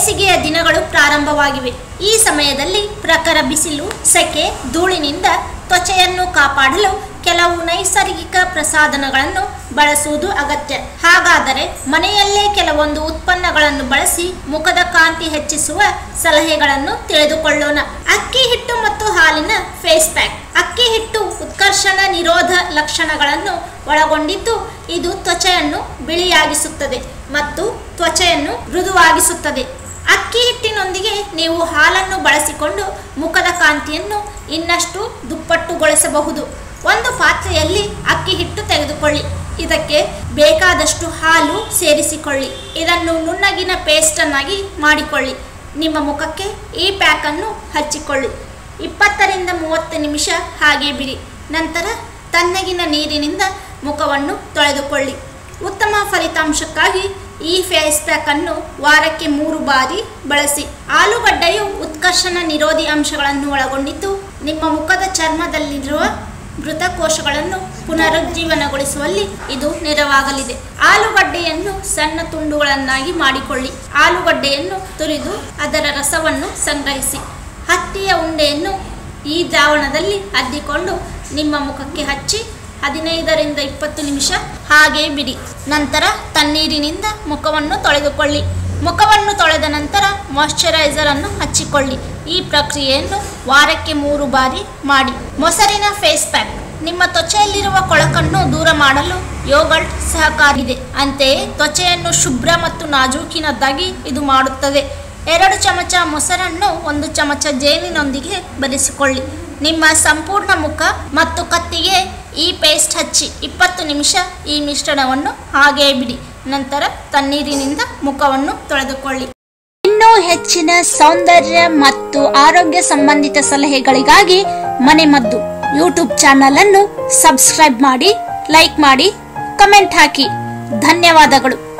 ಬೇಸಿಗೆಯ ದಿನಗಳು ಪ್ರಾರಂಭವಾಗಿವೆ ಈ ಸಮಯದಲ್ಲಿ ಪ್ರಖರ ಬಿಸಿಲು ಸೆಕೆ ಧೂಳಿನಿಂದ ತ್ವಚೆಯನ್ನು ಕಾಪಾಡಲು ಕೆಲವು ನೈಸರ್ಗಿಕ ಪ್ರಸಾಧನಗಳನ್ನು ಬಳಸುವುದು ಅಗತ್ಯ ಹಾಗಾದರೆ ಮನೆಯಲ್ಲೇ ಕೆಲವೊಂದು ಉತ್ಪನ್ನಗಳನ್ನು ಬಳಸಿ ಮುಖದ ಕಾಂತಿ ಹೆಚ್ಚಿಸುವ ಸಲಹೆಗಳನ್ನು ತಿಳಿದುಕೊಳ್ಳೋಣ ಅಕ್ಕಿ ಹಿಟ್ಟು ಮತ್ತು ಹಾಲಿನ ಫೇಸ್ ಪ್ಯಾಕ್ ಅಕ್ಕಿ ಹಿಟ್ಟು ಉತ್ಕರ್ಷಣ ನಿರೋಧ ಲಕ್ಷಣಗಳನ್ನು ಒಳಗೊಂಡಿದ್ದು ಇದು ತ್ವಚೆಯನ್ನು ಬಿಳಿಯಾಗಿಸುತ್ತದೆ ಮತ್ತು ತ್ವಚೆಯನ್ನು ಮೃದುವಾಗಿಸುತ್ತದೆ ಅಕ್ಕಿ ಹಿಟ್ಟಿನೊಂದಿಗೆ ನೀವು ಹಾಲನ್ನು ಬಳಸಿಕೊಂಡು ಮುಖದ ಕಾಂತಿಯನ್ನು ಇನ್ನಷ್ಟು ದುಪ್ಪಟ್ಟುಗೊಳಿಸಬಹುದು ಒಂದು ಪಾತ್ರೆಯಲ್ಲಿ ಅಕ್ಕಿ ಹಿಟ್ಟು ತೆಗೆದುಕೊಳ್ಳಿ ಇದಕ್ಕೆ ಬೇಕಾದಷ್ಟು ಹಾಲು ಸೇರಿಸಿಕೊಳ್ಳಿ ಇದನ್ನು ನುಣ್ಣಗಿನ ಪೇಸ್ಟನ್ನಾಗಿ ಮಾಡಿಕೊಳ್ಳಿ ನಿಮ್ಮ ಮುಖಕ್ಕೆ ಈ ಪ್ಯಾಕನ್ನು ಹಚ್ಚಿಕೊಳ್ಳಿ ಇಪ್ಪತ್ತರಿಂದ ಮೂವತ್ತು ನಿಮಿಷ ಹಾಗೆ ಬಿಡಿ ನಂತರ ತಣ್ಣಗಿನ ನೀರಿನಿಂದ ಮುಖವನ್ನು ತೊಳೆದುಕೊಳ್ಳಿ ಉತ್ತಮ ಫಲಿತಾಂಶಕ್ಕಾಗಿ ಈ ಫೇಸ್ ಪ್ಯಾಕ್ ಅನ್ನು ವಾರಕ್ಕೆ ಮೂರು ಬಾರಿ ಬಳಸಿ ಆಲೂಗಡ್ಡೆಯು ಉತ್ಕರ್ಷಣ ನಿರೋಧಿ ಅಂಶಗಳನ್ನು ಒಳಗೊಂಡಿದ್ದು ನಿಮ್ಮ ಮುಖದ ಚರ್ಮದಲ್ಲಿರುವ ಮೃತ ಕೋಶಗಳನ್ನು ಪುನರುಜ್ಜೀವನಗೊಳಿಸುವಲ್ಲಿ ಇದು ನೆರವಾಗಲಿದೆ ಆಲೂಗಡ್ಡೆಯನ್ನು ಸಣ್ಣ ತುಂಡುಗಳನ್ನಾಗಿ ಮಾಡಿಕೊಳ್ಳಿ ಆಲೂಗಡ್ಡೆಯನ್ನು ತುರಿದು ಅದರ ರಸವನ್ನು ಸಂಗ್ರಹಿಸಿ ಹತ್ತಿಯ ಉಂಡೆಯನ್ನು ಈ ದ್ರಾವಣದಲ್ಲಿ ಅದ್ದಿಕೊಂಡು ನಿಮ್ಮ ಮುಖಕ್ಕೆ ಹಚ್ಚಿ ಹದಿನೈದರಿಂದ ಇಪ್ಪತ್ತು ನಿಮಿಷ ಹಾಗೆ ಬಿಡಿ ನಂತರ ತಣ್ಣೀರಿನಿಂದ ಮುಖವನ್ನು ತೊಳೆದುಕೊಳ್ಳಿ ಮುಖವನ್ನು ತೊಳೆದ ನಂತರ ಮಾಯಶ್ಚರೈಸರ್ ಅನ್ನು ಹಚ್ಚಿಕೊಳ್ಳಿ ಈ ಪ್ರಕ್ರಿಯೆಯನ್ನು ವಾರಕ್ಕೆ ಮೂರು ಬಾರಿ ಮಾಡಿ ಮೊಸರಿನ ಫೇಸ್ ಪ್ಯಾಕ್ ನಿಮ್ಮ ತ್ವಚೆಯಲ್ಲಿರುವ ಕೊಳಕನ್ನು ದೂರ ಮಾಡಲು ಯೋಗಲ್ಟ್ ಸಹಕಾರಿದೆ ಅಂತೆಯೇ ತ್ವಚೆಯನ್ನು ಶುಭ್ರ ಮತ್ತು ನಾಜೂಕಿನದ್ದಾಗಿ ಇದು ಮಾಡುತ್ತದೆ ಎರಡು ಚಮಚ ಮೊಸರನ್ನು ಒಂದು ಚಮಚ ಜೇನಿನೊಂದಿಗೆ ಬೆರೆಸಿಕೊಳ್ಳಿ ನಿಮ್ಮ ಸಂಪೂರ್ಣ ಮುಖ ಮತ್ತು ಕತ್ತಿಗೆ ಈ ಪೇಸ್ಟ್ ಹಚ್ಚಿ ಇಪ್ಪತ್ತು ನಿಮಿಷ ಈ ಮಿಶ್ರಣವನ್ನು ಹಾಗೇ ಬಿಡಿ ನಂತರ ತಣ್ಣೀರಿನಿಂದ ಮುಖವನ್ನು ತೊಳೆದುಕೊಳ್ಳಿ ಇನ್ನೂ ಹೆಚ್ಚಿನ ಸೌಂದರ್ಯ ಮತ್ತು ಆರೋಗ್ಯ ಸಂಬಂಧಿತ ಸಲಹೆಗಳಿಗಾಗಿ ಮನೆಮದ್ದು ಯೂಟ್ಯೂಬ್ ಚಾನಲ್ ಅನ್ನು ಸಬ್ಸ್ಕ್ರೈಬ್ ಮಾಡಿ ಲೈಕ್ ಮಾಡಿ ಕಮೆಂಟ್ ಹಾಕಿ ಧನ್ಯವಾದಗಳು